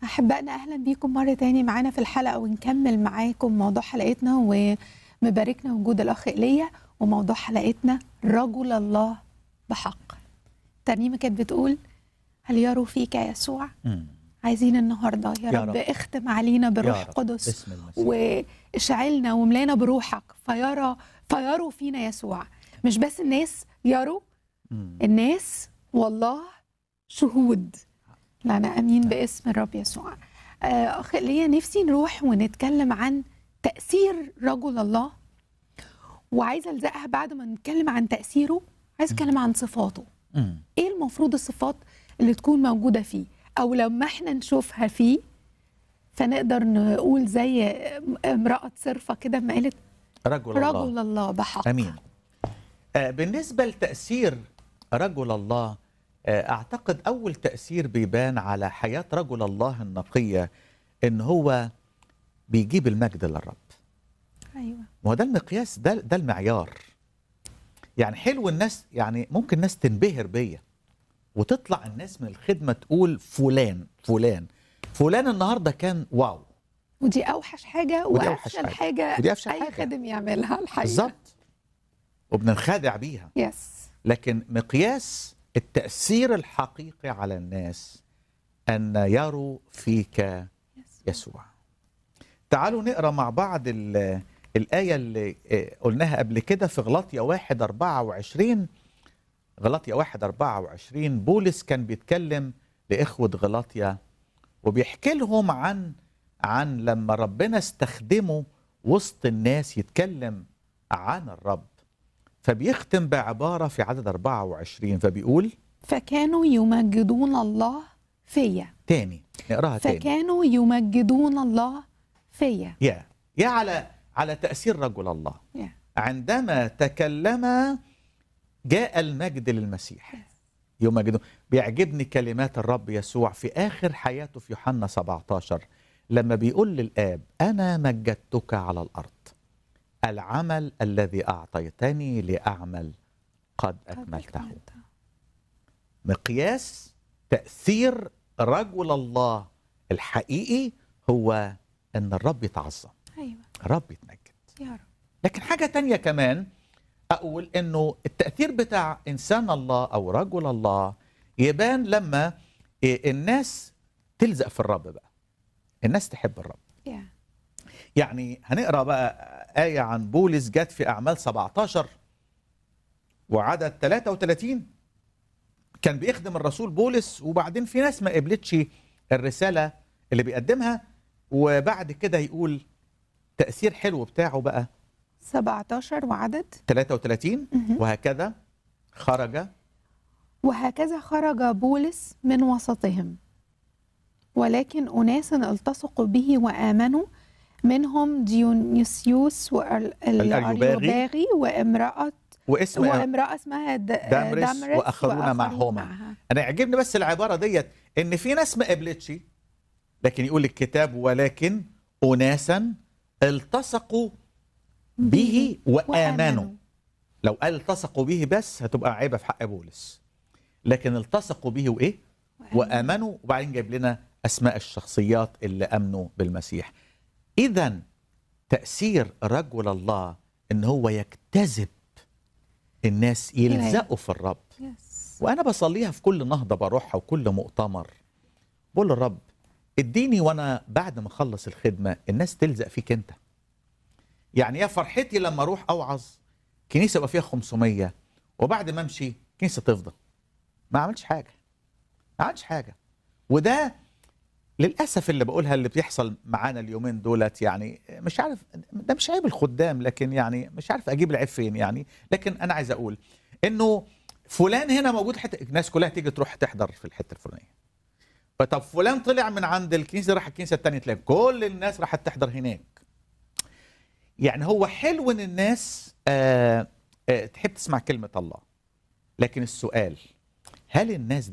أحبائنا أهلا بيكم مرة تاني معانا في الحلقة ونكمل معاكم موضوع حلقتنا ومباركنا وجود الأخ إيليا وموضوع حلقتنا رجل الله بحق ترنيمة كانت بتقول هل يروا فيك يا يسوع مم. عايزين النهاردة يا, يا رب, رب. اختم علينا بروح يا رب. قدس باسم المسيح واشعلنا وملانا بروحك فيرى فيروا فينا يسوع مش بس الناس يروا مم. الناس والله شهود لنا امين باسم الرب يسوع آه، اخ ليا نفسي نروح ونتكلم عن تاثير رجل الله وعايزه الزقها بعد ما نتكلم عن تاثيره عايزه اتكلم عن صفاته مم. ايه المفروض الصفات اللي تكون موجوده فيه او لما احنا نشوفها فيه فنقدر نقول زي امراه صرفه كده ما قالت رجل الله رجل الله بحق امين آه، بالنسبه لتاثير رجل الله آه، اعتقد اول تاثير بيبان على حياه رجل الله النقيه ان هو بيجيب المجد للرب ايوه ما هو ده المقياس ده ده المعيار يعني حلو الناس يعني ممكن الناس تنبهر بيا وتطلع الناس من الخدمه تقول فلان فلان فلان النهارده كان واو ودي اوحش حاجه ودي أوحش وافشل حاجة. حاجه ودي أفشل اي حاجة. خادم يعملها الحقيقه بالظبط وبننخدع بيها يس لكن مقياس التأثير الحقيقي على الناس أن يروا فيك يس. يسوع تعالوا نقرأ مع بعض ال- الآية اللي آه، قلناها قبل كده في غلاطيا واحد أربعة وعشرين غلاطيا واحد أربعة وعشرين بولس كان بيتكلم لإخوة غلاطيا وبيحكي لهم عن عن لما ربنا استخدمه وسط الناس يتكلم عن الرب فبيختم بعبارة في عدد 24 فبيقول فكانوا يمجدون الله فيا تاني نقراها تاني فكانوا يمجدون الله فيا يا يا على على تأثير رجل الله يا. عندما تكلم جاء المجد للمسيح يمجدون بيعجبني كلمات الرب يسوع في آخر حياته في يوحنا 17 لما بيقول للآب أنا مجدتك على الأرض العمل الذي أعطيتني لأعمل قد أكملته مقياس تأثير رجل الله الحقيقي هو أن الرب يتعظم ايوه الرب يتمجد يا رب لكن حاجة تانية كمان أقول أنه التأثير بتاع إنسان الله أو رجل الله يبان لما إيه، الناس تلزق في الرب بقى الناس تحب الرب يا يعني هنقرا بقى آية عن بولس جت في أعمال 17 وعدد 33 كان بيخدم الرسول بولس وبعدين في ناس ما قبلتش الرسالة اللي بيقدمها وبعد كده يقول تأثير حلو بتاعه بقى 17 وعدد 33 مهم. وهكذا خرج وهكذا خرج بولس من وسطهم ولكن أناس التصقوا به وآمنوا منهم ديونيسيوس والأريوباغي وامرأة واسم وامرأة اسمها د- دامرس وآخرون معهما. معها. انا يعجبني بس العباره ديت ان في ناس ما قبلتش لكن يقول الكتاب ولكن اناسا التصقوا به وامنوا لو قال التصقوا به بس هتبقى عيبه في حق بولس لكن التصقوا به وايه وامنوا وبعدين جايب لنا اسماء الشخصيات اللي امنوا بالمسيح اذا تاثير رجل الله ان هو يجتذب الناس يلزقوا في الرب يس. وانا بصليها في كل نهضه بروحها وكل مؤتمر بقول للرب اديني وانا بعد ما اخلص الخدمه الناس تلزق فيك انت يعني يا فرحتي لما اروح اوعظ كنيسه يبقى فيها 500 وبعد ما امشي كنيسه تفضى ما عملتش حاجه ما عملتش حاجه وده للاسف اللي بقولها اللي بيحصل معانا اليومين دولت يعني مش عارف ده مش عيب الخدام لكن يعني مش عارف اجيب العيب فين يعني لكن انا عايز اقول انه فلان هنا موجود حته الناس كلها تيجي تروح تحضر في الحته الفلانيه طب فلان طلع من عند الكنيسه راح الكنيسه الثانيه تلاقي كل الناس راحت تحضر هناك يعني هو حلو ان الناس آه آه تحب تسمع كلمه الله لكن السؤال هل الناس